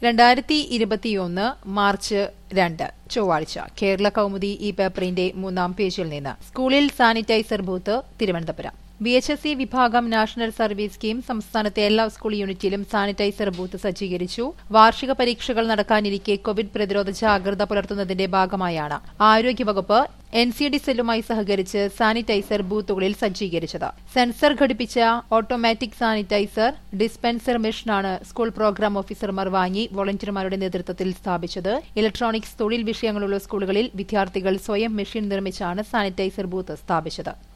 രണ്ടായിരത്തി ഇരുപത്തിയൊന്ന് മാർച്ച് രണ്ട് ചൊവ്വാഴ്ച കേരള കൗമുദി ഈ പേപ്പറിന്റെ മൂന്നാം പേജിൽ നിന്ന് സ്കൂളിൽ sanitiser booth Thiruvananthapuram B H S C വിഭാഗം നാഷണൽ സർവീസ് സ്കീം സംസ്ഥാനത്തെ എല്ലാ സ്കൂൾ യൂണിറ്റിലും സാനിറ്റൈസർ ബൂത്ത് സജ്ജീകരിച്ചു വാർഷിക പരീക്ഷകൾ നടക്കാനിരിക്കെ കോവിഡ് പ്രതിരോധ ജാഗ്രത പുലർത്തുന്നതിന്റെ ഭാഗമായാണ് ആരോഗ്യവകുപ്പ് എൻ സി ഡി സെല്ലുമായി സഹകരിച്ച് സാനിറ്റൈസർ ബൂത്തുകളിൽ സജ്ജീകരിച്ചത് സെൻസർ ഘടിപ്പിച്ച ഓട്ടോമാറ്റിക് സാനിറ്റൈസർ ഡിസ്പെൻസർ മെഷീനാണ് സ്കൂൾ പ്രോഗ്രാം ഓഫീസർമാർ വാങ്ങി വോളണ്ടിയർമാരുടെ നേതൃത്വത്തിൽ സ്ഥാപിച്ചത് ഇലക്ട്രോണിക്സ് തൊഴിൽ വിഷയങ്ങളുള്ള സ്കൂളുകളിൽ വിദ്യാർത്ഥികൾ സ്വയം മെഷീൻ നിർമ്മിച്ചാണ് സാനിറ്റൈസർ ബൂത്ത് സ്ഥാപിച്ചത്